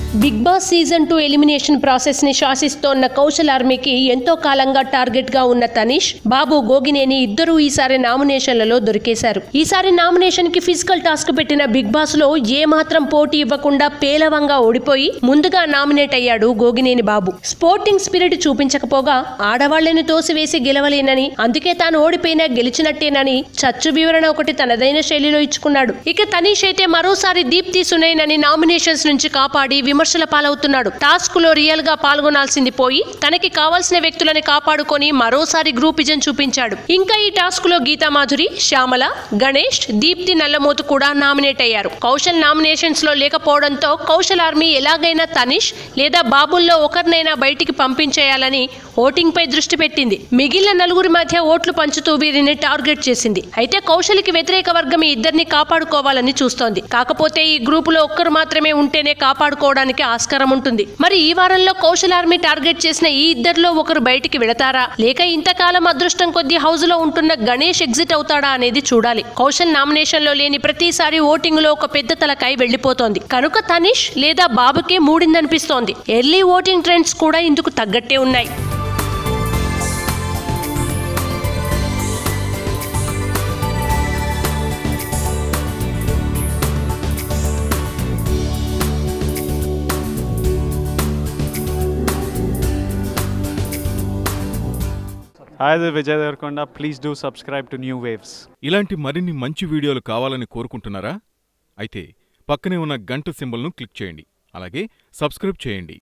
Big Boss season two elimination process ని శాసిస్తోన్న కౌశల్ ఆర్మీకి ఎంతో కాలంగా టార్గెట్ గా ఉన్న తనీష్ బాబు గోగినేని ఇద్దరూ ఈసారి నామినేషన్లలో దొరికేశారు ఈసారి నామినేషన్ కి ఫిజికల్ టాస్క్ పెట్టిన బిగ్ బాస్ లో ఏ మాత్రం పోటీ ఇవ్వకుండా పేలవంగా ఓడిపోయి ముందుగా నామినేట్ అయ్యాడు గోగినేని బాబు స్పోర్టింగ్ స్పిరిట్ చూపించకపోగా ఆడవాళ్లను తోసివేసి గెలవలేనని అందుకే తాను ఓడిపోయినా గెలిచినట్టేనని చచ్చు వివరణ ఒకటి తనదైన శైలిలో ఇచ్చుకున్నాడు ఇక తనీష్ అయితే మరోసారి దీప్తి సునైనని నామినేషన్స్ నుంచి కాపాడి విమర్శల పాలవుతున్నాడు టాస్క్ లో రియల్ గా పాల్గొనాల్సింది పోయి తనకి కావాల్సిన వ్యక్తులని కాపాడుకొని మరోసారి గ్రూపిజం చూపించాడు ఇంకా ఈ టాస్క్ లో గీతా మాధురి శ్యామల గణేష్ దీప్తి నల్లమోతు కూడా నామినేట్ అయ్యారు కౌశల్ నామినేషన్స్ లో లేకపోవడంతో కౌశల్ ఆర్మీ ఎలాగైనా తనిష్ లేదా బాబుల్లో ఒకరినైనా బయటికి పంపించేయాలని ఓటింగ్ పై దృష్టి పెట్టింది మిగిలిన నలుగురి మధ్య ఓట్లు పంచుతూ వీరిని టార్గెట్ చేసింది అయితే కౌశల్కి వ్యతిరేక వర్గం ఈ ఇద్దరిని కాపాడుకోవాలని చూస్తోంది కాకపోతే ఈ గ్రూపులో ఒక్కరు మాత్రమే ఉంటేనే కాపాడుకోవడానికి ఆస్కారం ఉంటుంది మరి ఈ వారంలో కౌశల్ ఆర్మీ టార్గెట్ చేసిన ఈ ఇద్దరిలో ఒకరు బయటికి వెళతారా లేక ఇంతకాలం అదృష్టం కొద్దీ హౌస్ లో ఉంటున్న గణేష్ ఎగ్జిట్ అవుతాడా అనేది చూడాలి కౌశల్ నామినేషన్ లో లేని ప్రతిసారి ఓటింగ్ లో ఒక పెద్ద తలకాయ వెళ్లిపోతోంది కనుక తనిష్ లేదా బాబుకే మూడిందనిపిస్తోంది ఎర్లీ ఓటింగ్ ట్రెండ్స్ కూడా ఇందుకు తగ్గట్టే ఉన్నాయి Hi, this is Vijay Devarkonda. Please do subscribe to New Waves. ఇలాంటి మరిన్ని మంచి వీడియోలు కావాలని కోరుకుంటున్నారా అయితే పక్కనే ఉన్న గంట సింబల్ను క్లిక్ చేయండి అలాగే సబ్స్క్రైబ్ చేయండి